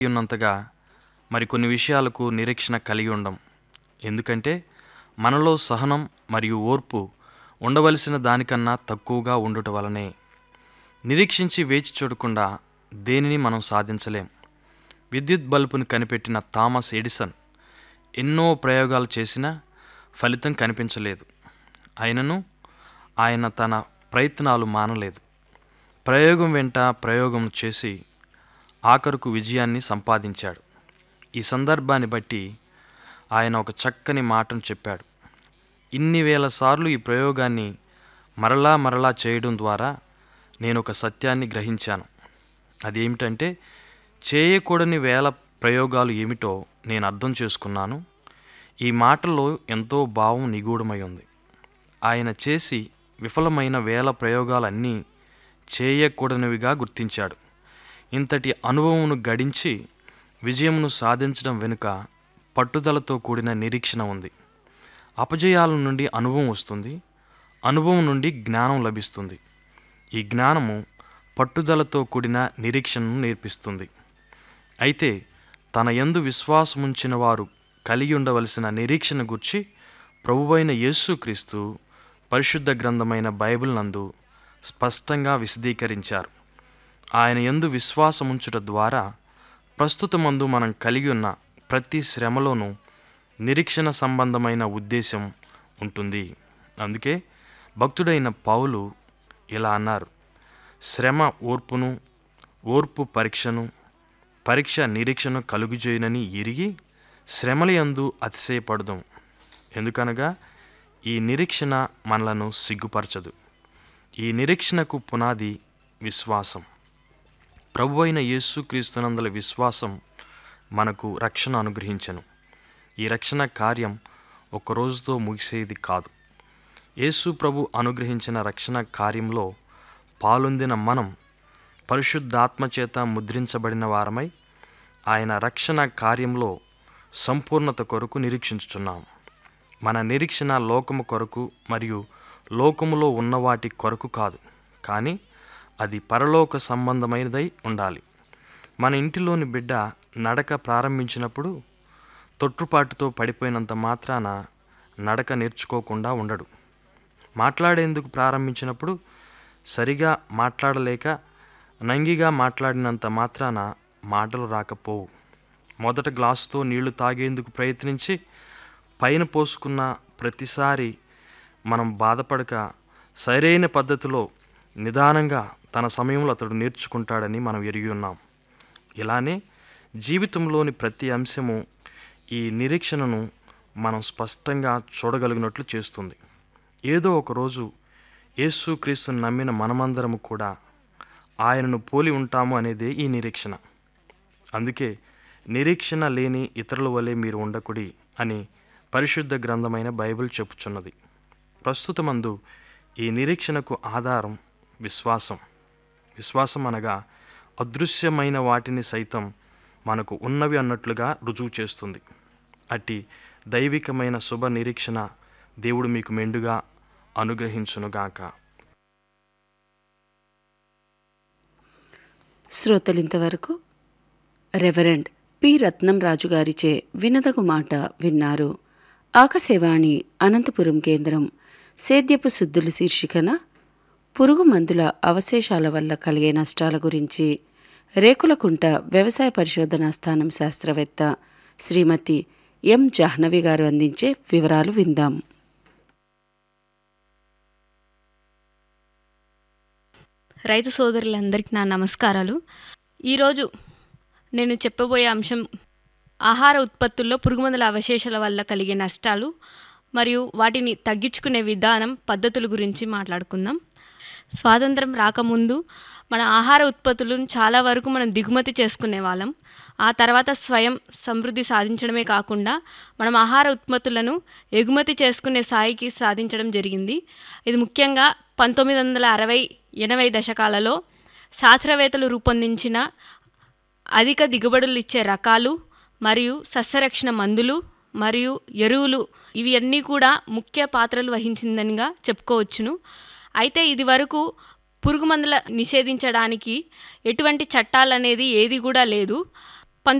ఉన్నంతగా మరి కొన్ని విషయాలకు నిరీక్షణ కలిగి ఉండం ఎందుకంటే మనలో సహనం మరియు ఓర్పు ఉండవలసిన దానికన్నా తక్కువగా ఉండుట వలనే నిరీక్షించి వేచి చూడకుండా దేనిని మనం సాధించలేం విద్యుత్ బల్బును కనిపెట్టిన థామస్ ఎడిసన్ ఎన్నో ప్రయోగాలు చేసినా ఫలితం కనిపించలేదు అయినను ఆయన తన ప్రయత్నాలు మానలేదు ప్రయోగం వెంట ప్రయోగం చేసి ఆఖరుకు విజయాన్ని సంపాదించాడు ఈ సందర్భాన్ని బట్టి ఆయన ఒక చక్కని మాటను చెప్పాడు ఇన్ని వేల సార్లు ఈ ప్రయోగాన్ని మరలా మరలా చేయడం ద్వారా నేను ఒక సత్యాన్ని గ్రహించాను అదేమిటంటే చేయకూడని వేల ప్రయోగాలు ఏమిటో నేను అర్థం చేసుకున్నాను ఈ మాటల్లో ఎంతో భావం నిగూఢమై ఉంది ఆయన చేసి విఫలమైన వేల ప్రయోగాలన్నీ చేయకూడనివిగా గుర్తించాడు ఇంతటి అనుభవమును గడించి విజయమును సాధించడం వెనుక పట్టుదలతో కూడిన నిరీక్షణ ఉంది అపజయాల నుండి అనుభవం వస్తుంది అనుభవం నుండి జ్ఞానం లభిస్తుంది ఈ జ్ఞానము పట్టుదలతో కూడిన నిరీక్షణను నేర్పిస్తుంది అయితే తన యందు విశ్వాసముంచిన వారు కలిగి ఉండవలసిన నిరీక్షణ గుర్చి ప్రభువైన యేసుక్రీస్తు పరిశుద్ధ గ్రంథమైన బైబిల్ నందు స్పష్టంగా విశదీకరించారు ఆయన యందు విశ్వాసముంచుట ద్వారా ప్రస్తుతమందు మనం కలిగి ఉన్న ప్రతి శ్రమలోనూ నిరీక్షణ సంబంధమైన ఉద్దేశం ఉంటుంది అందుకే భక్తుడైన పౌలు ఇలా అన్నారు శ్రమ ఓర్పును ఓర్పు పరీక్షను పరీక్ష నిరీక్షను కలుగుజేయునని ఎరిగి శ్రమలయందు అతిశయపడదాం ఎందుకనగా ఈ నిరీక్షణ మనలను సిగ్గుపరచదు ఈ నిరీక్షణకు పునాది విశ్వాసం ప్రభు అయిన యేసుక్రీస్తునందల విశ్వాసం మనకు రక్షణ అనుగ్రహించను ఈ రక్షణ కార్యం ఒక రోజుతో ముగిసేది కాదు యేసు ప్రభు అనుగ్రహించిన రక్షణ కార్యంలో పాలొందిన మనం పరిశుద్ధాత్మ చేత ముద్రించబడిన వారమై ఆయన రక్షణ కార్యంలో సంపూర్ణత కొరకు నిరీక్షించుచున్నాం మన నిరీక్షణ లోకము కొరకు మరియు లోకములో ఉన్న వాటి కొరకు కాదు కానీ అది పరలోక సంబంధమైనదై ఉండాలి మన ఇంటిలోని బిడ్డ నడక ప్రారంభించినప్పుడు తొట్టుపాటుతో పడిపోయినంత మాత్రాన నడక నేర్చుకోకుండా ఉండడు మాట్లాడేందుకు ప్రారంభించినప్పుడు సరిగా మాట్లాడలేక నంగిగా మాట్లాడినంత మాత్రాన మాటలు రాకపోవు మొదట గ్లాసుతో నీళ్లు తాగేందుకు ప్రయత్నించి పైన పోసుకున్న ప్రతిసారి మనం బాధపడక సరైన పద్ధతిలో నిదానంగా తన సమయంలో అతడు నేర్చుకుంటాడని మనం ఎరిగి ఉన్నాం ఇలానే జీవితంలోని ప్రతి అంశము ఈ నిరీక్షణను మనం స్పష్టంగా చూడగలిగినట్లు చేస్తుంది ఏదో ఒక రోజు యేసుక్రీస్తుని నమ్మిన మనమందరము కూడా ఆయనను పోలి ఉంటాము అనేదే ఈ నిరీక్షణ అందుకే నిరీక్షణ లేని ఇతరుల వలె మీరు ఉండకుడి అని పరిశుద్ధ గ్రంథమైన బైబిల్ చెప్పుచున్నది ప్రస్తుతమందు ఈ నిరీక్షణకు ఆధారం విశ్వాసం విశ్వాసం అనగా అదృశ్యమైన వాటిని సైతం మనకు ఉన్నవి అన్నట్లుగా రుజువు చేస్తుంది అట్టి దైవికమైన శుభ నిరీక్షణ దేవుడు మీకు మెండుగా అనుగ్రహించునుగాక శ్రోతలింతవరకు రెవరెండ్ పి రత్నం రాజు గారిచే వినదగు మాట విన్నారు ఆకాశవాణి అనంతపురం కేంద్రం సేద్యపు శుద్ధులు శీర్షికన పురుగు మందుల అవశేషాల వల్ల కలిగే నష్టాల గురించి రేకులకుంట వ్యవసాయ పరిశోధనా స్థానం శాస్త్రవేత్త శ్రీమతి ఎం జాహ్నవి గారు అందించే వివరాలు విందాం రైతు సోదరులందరికీ నా నమస్కారాలు ఈరోజు నేను చెప్పబోయే అంశం ఆహార ఉత్పత్తుల్లో పురుగుమందుల అవశేషాల వల్ల కలిగే నష్టాలు మరియు వాటిని తగ్గించుకునే విధానం పద్ధతుల గురించి మాట్లాడుకుందాం స్వాతంత్రం రాకముందు మన ఆహార ఉత్పత్తులను చాలా వరకు మనం దిగుమతి చేసుకునే వాళ్ళం ఆ తర్వాత స్వయం సమృద్ధి సాధించడమే కాకుండా మనం ఆహార ఉత్పత్తులను ఎగుమతి చేసుకునే స్థాయికి సాధించడం జరిగింది ఇది ముఖ్యంగా పంతొమ్మిది వందల అరవై ఎనభై దశకాలలో శాస్త్రవేత్తలు రూపొందించిన అధిక దిగుబడులు ఇచ్చే రకాలు మరియు సస్యరక్షణ మందులు మరియు ఎరువులు ఇవి అన్నీ కూడా ముఖ్య పాత్రలు వహించిందనిగా చెప్పుకోవచ్చును అయితే ఇది వరకు పురుగు మందుల నిషేధించడానికి ఎటువంటి చట్టాలు అనేది ఏది కూడా లేదు